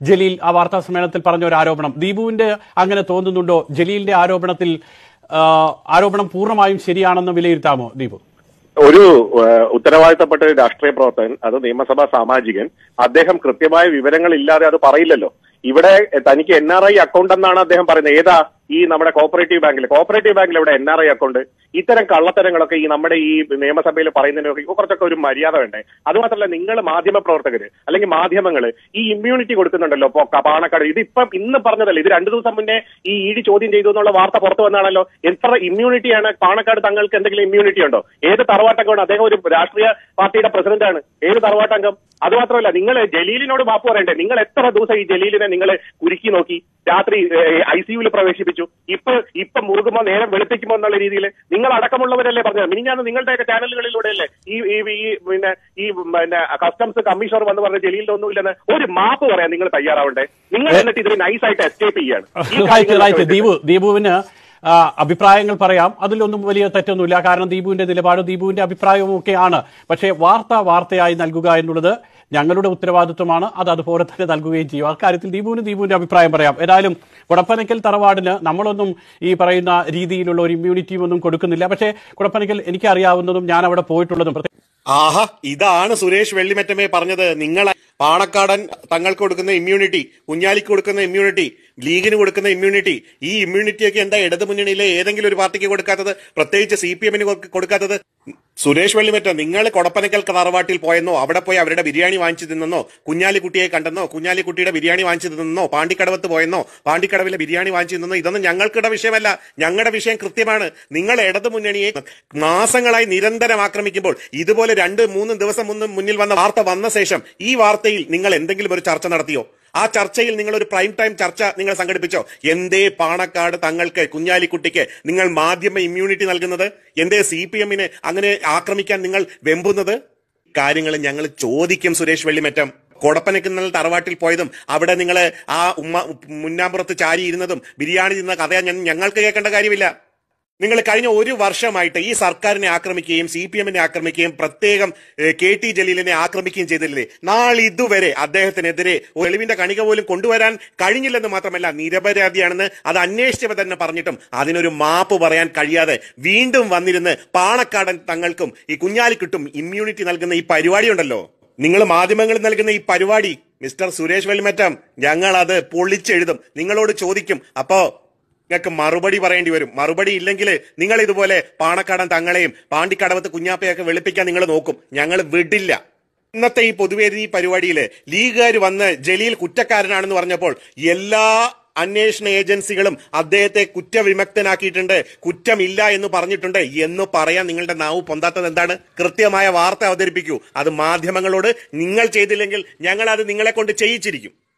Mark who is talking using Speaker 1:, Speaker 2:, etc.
Speaker 1: ജലീൽ ആ വാർത്താ സമ്മേളനത്തിൽ പറഞ്ഞ ഒരു ആരോപണം ദീപുവിന്റെ അങ്ങനെ തോന്നുന്നുണ്ടോ ജലീലിന്റെ ആരോപണത്തിൽ ആ, ആരോപണം പൂർണ്ണമായും ശരിയാണെന്ന് വിലയിരുത്താമോ ദീപു
Speaker 2: ഒരു ഏഹ്, ഉത്തരവാദിത്തപ്പെട്ട ഒരു രാഷ്ട്രീയ പ്രവർത്തകൻ അത് നിയമസഭാ സാമാജികൻ അദ്ദേഹം കൃത്യമായ വിവരങ്ങൾ ഇല്ലാതെ അത് പറയില്ലല്ലോ ഇവിടെ തനിക്ക് എൻ ആർ ഐ അക്കൗണ്ട് എന്നാണ് അദ്ദേഹം പറയുന്നത് ഏതാ ഈ നമ്മുടെ കോപ്പറേറ്റീവ് ബാങ്കിൽ കോപ്പറേറ്റീവ് ബാങ്കിൽ ഇവിടെ എൻ ആർ ഐ അക്കൗണ്ട് ഇത്തരം കള്ളത്തരങ്ങളൊക്കെ ഈ നമ്മുടെ ഈ നിയമസഭയിൽ പറയുന്നതിനൊക്കെ കുറച്ചൊക്കെ ഒരു മര്യാദ വേണ്ടേ അതുമാത്രമല്ല നിങ്ങൾ മാധ്യമ പ്രവർത്തകര് അല്ലെങ്കിൽ മാധ്യമങ്ങൾ ഈ ഇമ്മ്യൂണിറ്റി കൊടുക്കുന്നുണ്ടല്ലോ ഇപ്പൊ ക- പാണക്കാട് ഇത് ഇപ്പം ഇന്ന് പറഞ്ഞതല്ല ഇത് രണ്ടു ദിവസം മുന്നേ ഈ ഇ ഡി ചോദ്യം ചെയ്തു എന്നുള്ള വാർത്ത പുറത്തു വന്നാണല്ലോ എത്ര ഇമ്മ്യൂണിറ്റിയാണ് പാണക്കാട് തങ്ങൾക്ക് എന്തെങ്കിലും ഇമ്മ്യൂണിറ്റി ഉണ്ടോ ഏത് തറവാട്ടംഗമാണ് അദ്ദേഹം ഒരു രാഷ്ട്രീയ പാർട്ടിയുടെ പ്രസിഡന്റാണ് ഏത് തറവാട്ടംഗം അതുമാത്രമല്ല നിങ്ങൾ ജലീലിനോട് മാപ്പ് പറയണ്ടേ നിങ്ങൾ എത്ര ദിവസം ഈ ജലീലിനെ നിങ്ങൾ കുരുക്കി നോക്കി രാത്രി ഐ സിയുവിൽ പ്രവേശിപ്പിച്ചു ഇപ്പൊ ഇപ്പൊ മുറുകുമ്പോ നേരം വെളുപ്പിക്കുമ്പോ എന്നുള്ള രീതിയിൽ നിങ്ങൾ അടക്കമുള്ളവരല്ലേ പറഞ്ഞത് മിനിഞ്ഞാന്ന് നിങ്ങളുടെയൊക്കെ ചാനലുകളിലൂടെയല്ലേ ഈ ഈ ഈ പിന്നെ ഈ പിന്നെ കസ്റ്റംസ് കമ്മീഷണർ വന്ന് പറഞ്ഞ ജലീലിന്റെ ഒന്നുമില്ലെന്ന് ഒരു മാപ്പ് പറയാൻ നിങ്ങൾ തയ്യാറാവണ്ടേ നിങ്ങൾ എന്നിട്ട് ഇതിന് നൈസായിട്ട് എസ്കേപ്പ് ചെയ്യാണ് ഈ
Speaker 1: റൈറ്റ്
Speaker 2: കാര്യങ്ങളൊക്കെ
Speaker 1: റൈറ്റ്
Speaker 2: വെച്ചിട്ട്
Speaker 1: ദീപു ദീപുവിന് ആ, അഭിപ്രായങ്ങൾ പറയാം അതിലൊന്നും വലിയ തെറ്റൊന്നുമില്ല കാരണം ദീപുവിന്റെ നിലപാടും ദീപുവിന്റെ അഭിപ്രായവും ഒക്കെയാണ് പക്ഷേ വാർത്ത വാർത്തയായി നൽകുക എന്നുള്ളത് ഞങ്ങളുടെ ഉത്തരവാദിത്വമാണ് അത് അതുപോലെ തന്നെ നൽകുകയും ചെയ്യും അക്കാര്യത്തിൽ ദീപുവിന് ദീപുവിന്റെ അഭിപ്രായം പറയാം ഏതായാലും കുടപ്പനക്കൽ തറവാടിന് നമ്മളൊന്നും ഈ പറയുന്ന രീതിയിലുള്ള ഒരു ഇമ്മ്യൂണിറ്റിയും ഒന്നും കൊടുക്കുന്നില്ല പക്ഷേ കുടപ്പനക്കൽ എനിക്കറിയാവുന്നതും ഞാൻ അവിടെ പോയിട്ടുള്ളതും പ്രത്യേക
Speaker 3: ആഹാ ഇതാണ് സുരേഷ് വെള്ളിമറ്റമേ പറഞ്ഞത് നിങ്ങൾ പാണക്കാടൻ തങ്ങൾക്ക് കൊടുക്കുന്ന ഇമ്മ്യൂണിറ്റി കുഞ്ഞാലിക്ക് കൊടുക്കുന്ന ഇമ്മ്യൂണിറ്റി ലീഗിന് കൊടുക്കുന്ന ഇമ്മ്യൂണിറ്റി ഈ ഇമ്മ്യൂണിറ്റിയൊക്കെ എന്താ ഇടതു മുന്നണിയിലെ ഏതെങ്കിലും ഒരു പാർട്ടിക്ക് കൊടുക്കാത്തത് പ്രത്യേകിച്ച് സി പി എമ്മിന് കൊടുക്കാത്തത് സുരേഷ് വെള്ളിമറ്റ നിങ്ങൾ കൊടപ്പനക്കൽ തറവാട്ടിൽ പോയെന്നോ അവിടെ പോയി അവരുടെ ബിരിയാണി വാങ്ങിച്ചു തിന്നെന്നോ കുഞ്ഞാലിക്കുട്ടിയെ കണ്ടെന്നോ കുഞ്ഞാലിക്കുട്ടിയുടെ ബിരിയാണി വാങ്ങിച്ചു തിന്നെന്നോ പാണ്ടിക്കടവത്ത് പോയെന്നോ പാണ്ടിക്കടവിലെ ബിരിയാണി വാങ്ങിച്ചു തിന്നെന്നോ ഇതൊന്നും ഞങ്ങൾക്കിടെ വിഷയമല്ല ഞങ്ങളുടെ വിഷയം കൃത്യമാണ് നിങ്ങൾ ഇടതു മുന്നണിയെ മാസങ്ങളായി നിരന്തരം ആക്രമിക്കുമ്പോൾ ഇതുപോലെ രണ്ട് മൂന്ന് ദിവസം മുന്ന് മുന്നിൽ വന്ന വാർത്ത വന്ന ശേഷം ഈ വാർത്തയിൽ നിങ്ങൾ എന്തെങ്കിലും ഒരു ചർച്ച നടത്തിയോ ആ ചർച്ചയിൽ നിങ്ങൾ ഒരു പ്രൈം ടൈം ചർച്ച നിങ്ങൾ സംഘടിപ്പിച്ചോ എന്തേ പാണക്കാട് തങ്ങൾക്ക് കുഞ്ഞാലിക്കുട്ടിക്ക് നിങ്ങൾ മാധ്യമ ഇമ്മ്യൂണിറ്റി നൽകുന്നത് എന്തേ സി പി എമ്മിനെ അങ്ങനെ ആക്രമിക്കാൻ നിങ്ങൾ വെമ്പുന്നത് കാര്യങ്ങൾ ഞങ്ങൾ ചോദിക്കും സുരേഷ് വെള്ളിമറ്റം കൊടപ്പനക്കുന്ന തറവാട്ടിൽ പോയതും അവിടെ നിങ്ങൾ ആ ഉമ്മ മുന്നാമ്പുറത്ത് ചാരിയിരുന്നതും ബിരിയാണി തിന്ന കഥ ഞ- ഞങ്ങൾക്ക് കേൾക്കേണ്ട കാര്യമില്ല നിങ്ങൾ കഴിഞ്ഞ ഒരു വർഷമായിട്ട് ഈ സർക്കാരിനെ ആക്രമിക്കുകയും സി പി എമ്മിനെ ആക്രമിക്കുകയും പ്രത്യേകം ഏ, കെ ടി ജലീലിനെ ആക്രമിക്കുകയും ചെയ്തില്ലേ നാളെ ഇതുവരെ അദ്ദേഹത്തിനെതിരെ ഒരു തെളിവിന്റെ കണിക പോലും കൊണ്ടുവരാൻ കഴിഞ്ഞില്ലെന്ന് മാത്രമല്ല നിരപരാധിയാണെന്ന് അത് അന്വേഷിച്ചവർ തന്നെ പറഞ്ഞിട്ടും അതിനൊരു മാപ്പ് പറയാൻ കഴിയാതെ വീണ്ടും വന്നിരുന്ന് പാണക്കാടൻ തങ്ങൾക്കും ഈ കുഞ്ഞാലിക്കുട്ടും ഇമ്മ്യൂണിറ്റി നൽകുന്ന ഈ പരിപാടി ഉണ്ടല്ലോ നിങ്ങൾ മാധ്യമങ്ങളിൽ നൽകുന്ന ഈ പരിപാടി മിസ്റ്റർ സുരേഷ് വെൽമറ്റം ഞങ്ങൾ അത് പൊളിച്ചെഴുതും നിങ്ങളോട് ചോദിക്കും അപ്പോ നിങ്ങൾക്ക് മറുപടി പറയേണ്ടി വരും മറുപടി ഇല്ലെങ്കിൽ നിങ്ങൾ ഇതുപോലെ പാണക്കാടൻ തങ്ങളെയും പാണ്ടിക്കടവത്ത് കുഞ്ഞാപ്പയൊക്കെ വെളുപ്പിക്കാൻ നിങ്ങൾ നോക്കും ഞങ്ങൾ വിടില്ല ഇന്നത്തെ ഈ പൊതുവേദി പരിപാടിയില് ലീഗുകാർ വന്ന് ജലീൽ കുറ്റക്കാരനാണെന്ന് പറഞ്ഞപ്പോൾ എല്ലാ അന്വേഷണ ഏജൻസികളും അദ്ദേഹത്തെ കുറ്റവിമുക്തനാക്കിയിട്ടുണ്ട് കുറ്റമില്ല എന്ന് പറഞ്ഞിട്ടുണ്ട് എന്ന് പറയാൻ നിങ്ങളുടെ നാവ് പൊന്താത്തത് എന്താണ് കൃത്യമായ വാർത്ത അവതരിപ്പിക്കൂ അത് മാധ്യമങ്ങളോട് നിങ്ങൾ ചെയ്തില്ലെങ്കിൽ ഞങ്ങൾ അത് നിങ്ങളെ കൊണ്ട് ചെയ്യിച്ചിരിക്കും